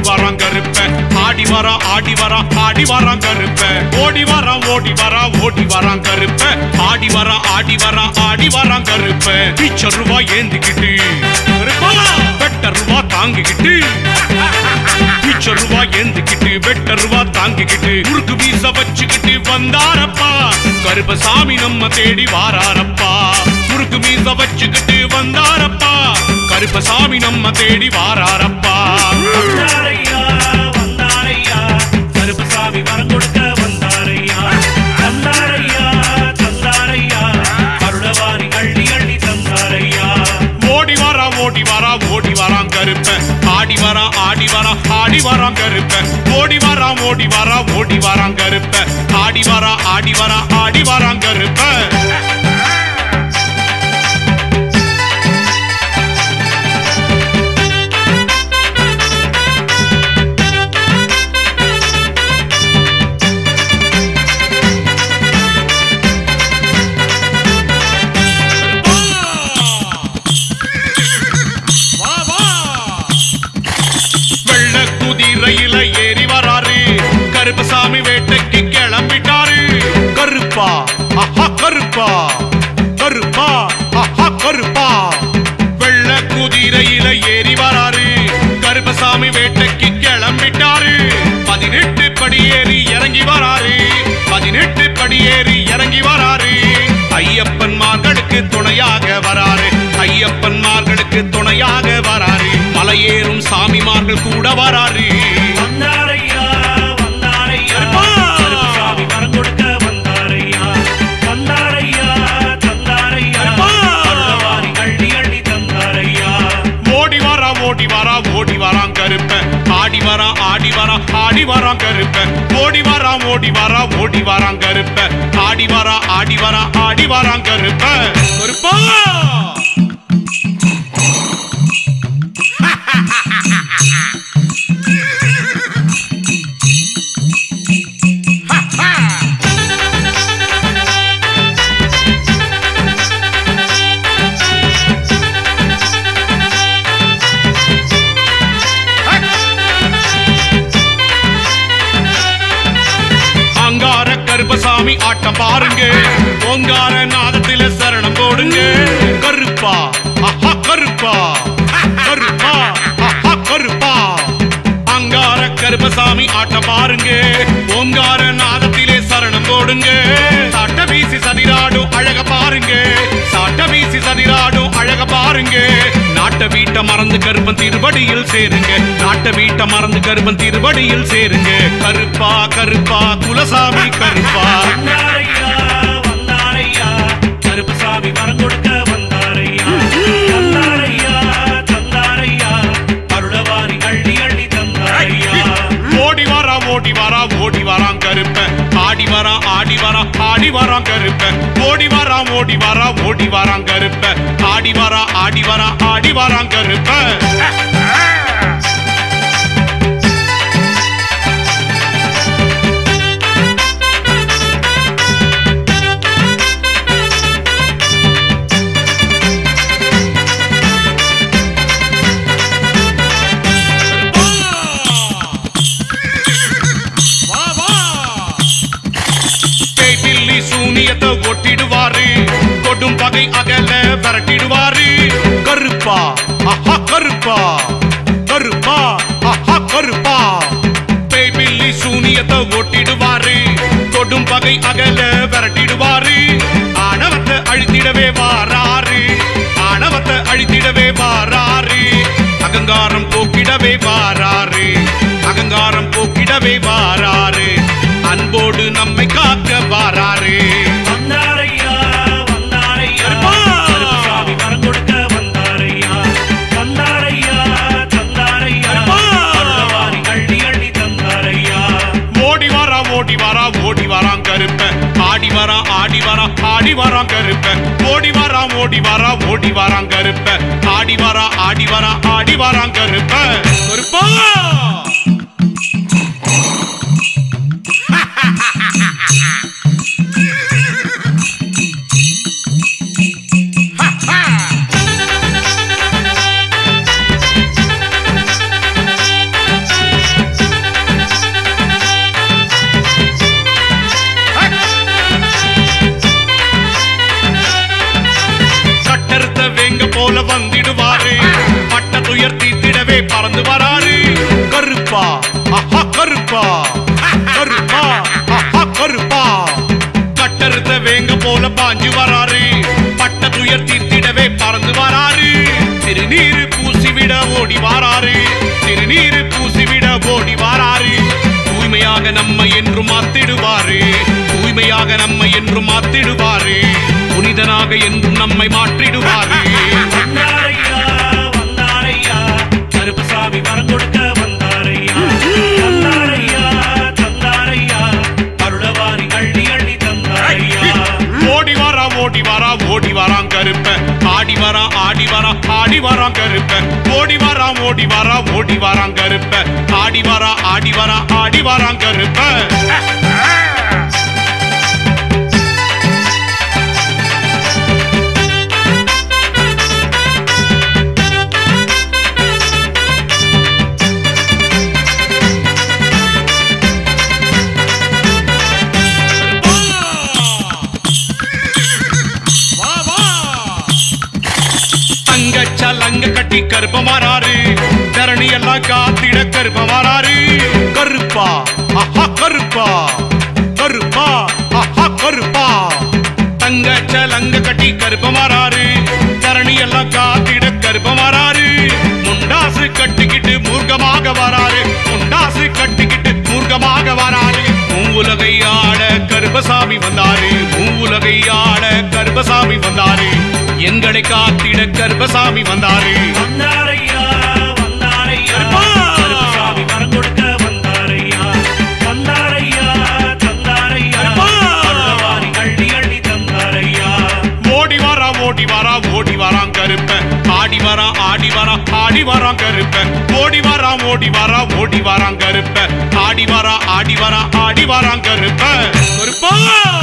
வரான் கருப்ப ஆடி வரா ஆடி வரா ஆடி வரான் கருப்ப ஓடி வரான் ஓடி வரா ஓடி வரான் கருப்ப ஆடி வரா ஆடி வரா ஆடி வரான் கருப்ப பிச்ச ரூபா ஏந்திக்கிட்டு கருப்பா, வெட்ட ரூபா தாங்கிக்கிட்டு பிச்ச ரூபா ஏந்திக்கிட்டு வெட்ட ரூபா தாங்கிக்கிட்டு முறுக்கு வீச வச்சுக்கிட்டு வந்தாரப்பா கருப்பசாமி நம்ம தேடி வாராரப்பா முறுக்கு மீச வச்சுக்கிட்டு வந்தாரப்பா கருப்பசாமி நம்ம தேடி வாராரப்பா வந்தாரையா வந்தாரையா கருப்பசாமி வரம் கொடுக்க வந்தாரையா தந்தாரையா தந்தாரையா அருளவாரி அள்ளி அள்ளி தந்தாரையா ஓடி வரா ஓடி வரா ஓடி வரான் கருப்ப ஆடி வரா ஆடி வரா ஆடி வரான் கருப்ப ஓடி வரா ஓடி வரா ஓடி வரான் கருப்ப ஆடி வரா ஆடி வரா ஆடி வரான் கருப்ப வா வா வெள்ள குதிரையில ஏறி வராரு கருப்பசாமி வேட்டைக்கு கிளம்பிட்டாரு கருப்பா ஆஹா கருப்பா கருப்பா ஆஹா கருப்பா வெள்ள குதிரையில ஏறி வராரு கருப்பசாமி வேட்டைக்கு கிளம்பிட்டாரு பதினெட்டு படி ஏறி இறங்கி வராரு பதினெட்டு படி ஏறி இறங்கி வராரு ஐயப்பன்மார்களுக்கு துணையாக வராரு ஐயப்பன்மார்களுக்கு துணையாக வராரு மலையேறும் சாமிமார்கள் கூட வராரு வந்தாரையா வந்தாரையா கருப்பா! கருப்பசாமி வரம் கொடுக்க வந்தாரையா வந்தாரையா தந்தாரையா கருப்பா! அருளவாரி அள்ளி அள்ளி தந்தாரையா ஓடி வரா ஓடி வரா ஓடி வரான் கருப்ப ஆடி வரா ஆடி வரா ஆடி வரான் கருப்ப ஓடி வரா ஓடி வரா ஓடி வரான் கருப்ப ஆடி வரா ஆடி வரா ஆடி வரான் கருப்ப கருப்பா அங்கார கருப்பசாமி ஆட்டம் பாருங்க ஓங்கார நாதத்தில சரணம் போடுங்க கருப்பா ஆஹா கருப்பா கருப்பா ஆஹா கருப்பா அங்கார கருப்பசாமி ஆட்டம் பாருங்க ஓங்கார நாதத்திலே சரணம் போடுங்க சாட்ட வீசி சதிராடும் அழக பாருங்க சாட்ட வீசி சதிராடும் அழக பாருங்க நாட்ட வீட்ட மறந்து கருப்பன் திருவடியில் சேருங்க நாட்ட வீட்ட மறந்து கருப்பன் திருவடியில் சேருங்க கருப்பா கருப்பா குலசாமி கருப்பா வந்தாரையா வந்தாரையா கருப்பசாமி வரம் கொடுக்க வந்தாரையா தந்தாரையா தந்தாரையா அருளவாரி அள்ளி அள்ளி தந்தாரையா ஓடி வரா ஓடி வரா ஓடி வரான் கருப்ப ஆடி வரா ஆடி வரா ஆடி வரான் கருப்ப ஓடி வரா ஓடி வரா ஓடி வரான் கருப்ப ஆடி வரா ஆடி வரா ஆடி வரான் கருப்ப வா வா பேய் பில்லி சூனியத்தை ஒட்டிடுவாரு கொடும் பகை அகல விரட்டிடுவாரு கருப்பா ஆஹா கருப்பா கருப்பா ஆஹா கருப்பா பேய் பில்லி சூனியத்தை ஒட்டிடுவாரு கொடும் பகை அகல விரட்டிடுவாரு ஆணவத்தை அழித்திடவே வாராரு ஆணவத்தை அழித்திடவே வாராரு அகங்காரம் போக்கிடவே வாராரு அகங்காரம் போக்கிடவே வாராரு அன்போடு நம்மை காக்க வாராரு வந்தாரையா வந்தாரையா கருப்பா! கருப்பசாமி வரம் கொடுக்க வந்தாரையா தந்தாரையா தந்தாரையா கருப்பா! அருளவாரி அள்ளி அள்ளி தந்தாரையா ஓடி வரா ஓடி வரா ஓடி வரான் கருப்ப ஆடி வரா ஆடி வரா ஆடி வரான் கருப்ப ஓடி வரா ஓடி வரா ஓடி வரான் கருப்ப ஆடி வரா ஆடி வரா ஆடி வரான் கருப்ப கருப்பா கருப்பா ஆஹா கருப்பா கருப்பா ஆஹா கருப்பா கட்டறுத்த வேங்க போல பாஞ்சு வராரு பட்ட துயர் தீர்த்திடவே பறந்து வராரு திருநீரு பூசிவிட ஓடி வாராரு திருநீரு பூசிவிட ஓடி வாராரு தூய்மையாக நம்மை என்று மாத்திடுவாரு தூய்மையாக நம்மை என்று மாத்திடுவாரு புனிதனாக என்றும் நம்மை மாற்றிடுவாரு வந்தாரையா வந்தாரையா கருப்பசாமி வரம் கொடுக்க வந்தாரையா தந்தாரையா தந்தாரையா அருளவாரி அள்ளி அள்ளி தந்தாரையா ஓடி வரா ஓடி வரா ஓடி வரான் கருப்ப ஆடி வரா ஆடி வரா ஆடி வரான் கருப்ப ஓடி வரா ஓடி வரா ஓடி வரான் கருப்ப ஆடி வரா ஆடி வரா ஆடி வரான் கருப்ப வா வா தங்க சலங்க கட்டி கருப்பம் வராரு தரணி எல்லாம் காத்திட கருப்பம் வராரு கருப்பா ஆஹா கருப்பா கருப்பா ஆஹா கருப்பா தங்க சலங்க கட்டி கருப்பம் வராரு தரணி எல்லாம் காத்திட கருப்பம் வராரு முண்டாசு கட்டிக்கிட்டு மூர்க்கமாக வராரு முண்டாசு கட்டிக்கிட்டு மூர்க்கமாக வராரு மூவுலகை ஆட கருப்பசாமி வந்தாரு மூவுலகை ஆட கருப்பசாமி வந்தாரு எங்களை காத்திட கருப்பசாமி வந்தாரு வந்தாரையா வந்தாரையா கருப்பா! கருப்பசாமி வரம் கொடுக்க வந்தாரையா தந்தாரையா தந்தாரையா கருப்பா! அருளவாரி அள்ளி அள்ளி தந்தாரையா ஓடி வரா ஓடி வரா ஓடி வரான் கருப்ப ஆடி வரா ஆடி வரா ஆடி வரான் கருப்ப ஓடி வரா ஓடி வரா ஓடி வரான் கருப்ப ஆடி வரா ஆடி வரா ஆடி வரான் கருப்ப கருப்பா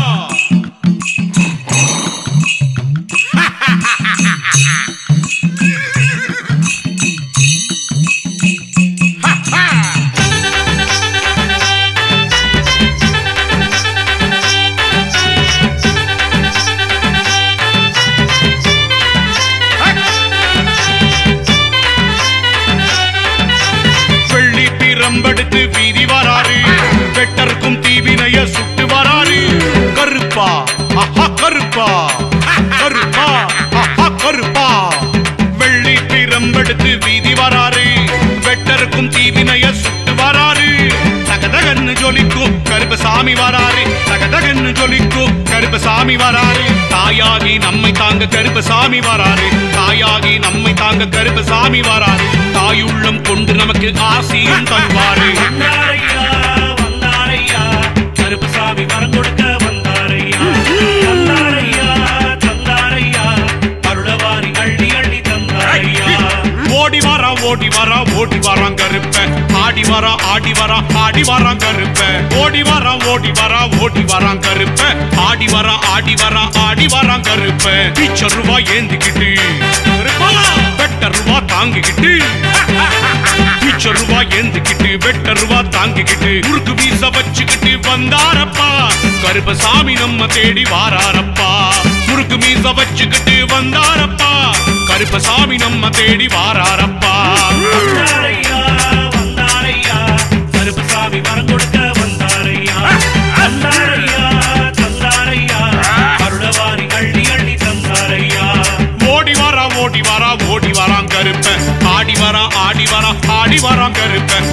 வெள்ளி பிரம்பெடுத்து வீதி வராரு வெட்டருக்கும் தீவினைய சுட்டு வராரு கருப்பா ஆஹா கருப்பா கருப்பா ஆஹா கருப்பா வெள்ளி பிரம்பெடுத்து வீதி வராரு வெட்டருக்கும் தீவினைய சுட்டு வராரு தகதகன்னு ஜொலிக்கும் கருப்பசாமி வராரு தகதகன்னு ஜொலிக்கும் கருப்பசாமி வராரு தாயாகி நம்மை தாங்க கருப்பசாமி வராரு தாயாகி நம்மை தாங்க கருப்பசாமி வராரு தாயுள்ளம் கொண்டு நமக்கு ஆசியும் தருவாரு வந்தாரையா வந்தாரையா கருப்பசாமி வரம் கொடுக்க வந்தாரையா தந்தாரையா தந்தாரையா அருளவாரி அள்ளி அள்ளி தந்தாரையா ஓடி வரா ஓடி வரா ஓடி வரான் கருப்ப ஆடி வரா ஆடி வரா ஆடி வரான் கருப்ப ஓடி வரா ஓடி வரா ஓடி வரான் கருப்ப ஆடி வரா ஆடி வரா ஆடி வரான் கருப்ப பிச்ச ரூபா ஏந்திக்கிட்டு கருப்பா, வெட்ட ரூபா தாங்கிக்கிட்டு பிச்ச ரூபா ஏந்திக்கிட்டு வெட்ட ரூபா தாங்கிக்கிட்டு முறுக்கு வீச வச்சுக்கிட்டு வந்தாரப்பா கருப்பசாமி நம்ம தேடி வாராரப்பா முறுக்கு மீச வச்சுக்கிட்டு வந்தாரப்பா கருப்பசாமி நம்ம தேடி வாராரப்பா வந்தாரையா வந்தாரையா கருப்பசாமி வரம் கொடுக்க வந்தாரையா தந்தாரையா தந்தாரையா அருளவாரி அள்ளி அள்ளி தந்தாரையா ஓடி வரா ஓடி வரா ஓடி வரான் கருப்ப ஆடி வரா ஆடி வரா ஆடி வரான் கருப்ப